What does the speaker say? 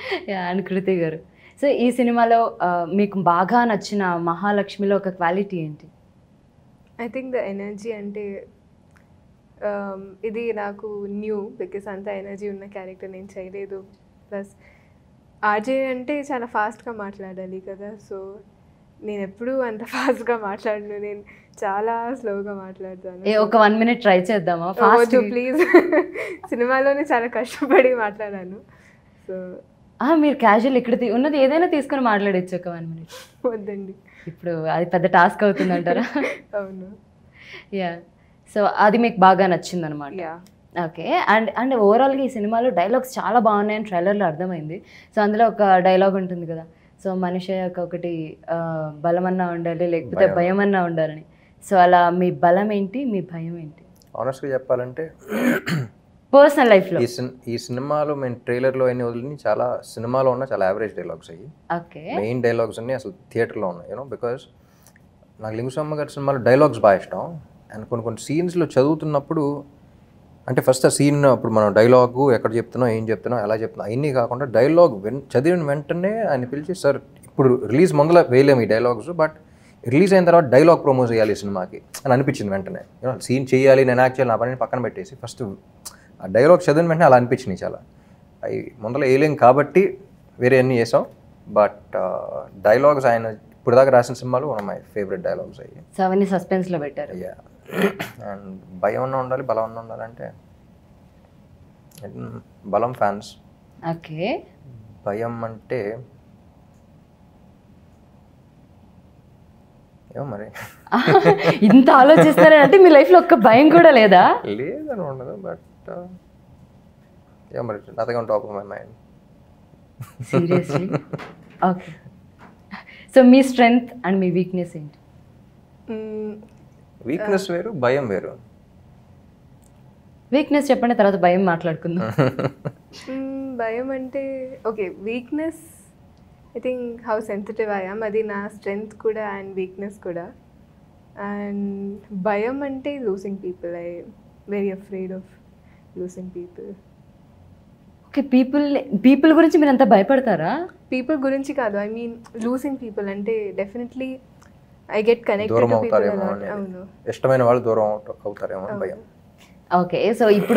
And కృతి గారు so ఈ సినిమాలో ఆ, మీకు బాగా నచ్చిన మహాలక్ష్మిలో ఒక క్వాలిటీ ఏంటి ఐ థింక్ ద ఎనర్జీ అంటే um, ఇది నాకు న్యూ బికాస్ అంత ఎనర్జీ ఉన్న క్యారెక్టర్ నేను చేయలేదు ప్లస్ ఆర్జే అంటే చాలా ఫాస్ట్గా మాట్లాడాలి కదా సో నేను ఎప్పుడూ అంత ఫాస్ట్గా మాట్లాడను నేను చాలా స్లోగా మాట్లాడతాను ఏ ఒక వన్ మినిట్ ట్రై చేద్దామా ఫాస్ట్ ప్లీజ్ సినిమాలోనే చాలా కష్టపడి మాట్లాడాను సో మీరు క్యాజువల్ ఇక్కడ తీ- ఉన్నది ఏదైనా తీసుకొని మాట్లాడచ్చు ఒక వన్ మినిట్ వద్దండి ఇప్పుడు అది పెద్ద టాస్క్ అవుతుంది అంటారా అవును యా సో అది మీకు బాగా నచ్చింది అనమాట యా ఓకే అండ్ అండ్ ఓవరాల్గా ఈ సినిమాలో డైలాగ్స్ చాలా బాగున్నాయని ట్రైలర్లో అర్థమైంది సో అందులో ఒక డైలాగ్ ఉంటుంది కదా సో మనిషి యొక్క ఒకటి ఆ, బలమన్నా ఉండాలి లేకపోతే భయం. భయం అన్నా ఉండాలని సో అలా మీ బలం ఏంటి మీ భయం ఏంటి ఆనెస్ట్గా చెప్పాలంటే పర్సనల్ లైఫ్లో ఈ సిన్ ఈ సినిమాలో మేము ట్రైలర్లో అన్ని వదిలిని చాలా సినిమాలో ఉన్న చాలా యావరేజ్ డైలాగ్స్ అయ్యి ఓకే మెయిన్ డైలాగ్స్ అన్ని అసలు థియేటర్లో ఉన్నాయి యూనో బికాస్ నాకు లింగుస్వామి గారి సినిమాలో డైలాగ్స్ బాగా ఇష్టం అండ్ కొన్ని కొన్ని సీన్స్లో చదువుతున్నప్పుడు అంటే ఫస్ట్ ఆ సీన్ అప్పుడు మనం డైలాగు ఎక్కడ చెప్తున్నాం ఏం చెప్తున్నాం ఎలా చెప్తున్నాం అవన్నీ కాకుండా డైలాగ్ వెన్ చదివిన వెంటనే ఆయన పిలిచి సార్ ఇప్పుడు రిలీజ్ ముందర వేయలేము ఈ డైలాగ్స్ బట్ రిలీజ్ అయిన తర్వాత డైలాగ్ ప్రమోట్ చేయాలి ఈ సినిమాకి అని అనిపించింది వెంటనే సీన్ చేయాలి నేను యాక్ట్ చేయాలి నా పనిని పక్కన పెట్టేసి ఫస్ట్ ఆ డైలాగ్ చదివిన వెంటనే అలా అనిపించింది చాలా అవి ముందర వేయలేం కాబట్టి వేరే అన్నీ చేసాం బట్ డైలాగ్స్ ఆయన ఇప్పుడు దాకా రాసిన సినిమాలు వన్ మై ఫేవరెట్ డైలాగ్స్ అయ్యి సో అవన్నీ సస్పెన్స్లో పెట్టారు అయ్యా అండ్ భయం ఉన్న ఉండాలి బలం ఉన్న ఉండాలంటే mm, బలం ఫ్యాన్స్ ఓకే భయం అంటే ఏమో మరి ఇంత ఆలోచిస్తారంటే మీ లైఫ్లో ఒక్క భయం కూడా లేదా లేదని ఉండదు బట్ ఏమో మరి nothing on top of my mind seriously okay so మీ స్ట్రెంగ్త్ అండ్ మీ వీక్నెస్ ఏంటి వీక్నెస్ వేరు భయం వేరు వీక్నెస్ చెప్పండి తర్వాత భయం మాట్లాడుకుందాం మ్మ్, భయం అంటే okay weakness I think how sensitive అయ్యాం అది నా స్ట్రెంగ్త్ కూడా అండ్ వీక్నెస్ కూడా అండ్ భయం అంటే losing people I very afraid of losing people okay people people గురించి మీరు అంత భయపడతారా పీపుల్ గురించి కాదు ఐ మీన్ లూసింగ్ పీపుల్ అంటే డెఫినెట్లీ ఐ గెట్ కనెక్టెడ్ దూరం టు పీపుల్ అవుతారేమో అనేది అవును ఇష్టమైన వాళ్ళు దూరం అవుత- అవుతారేమో అని భయం ఓకే సో ఇప్పుడు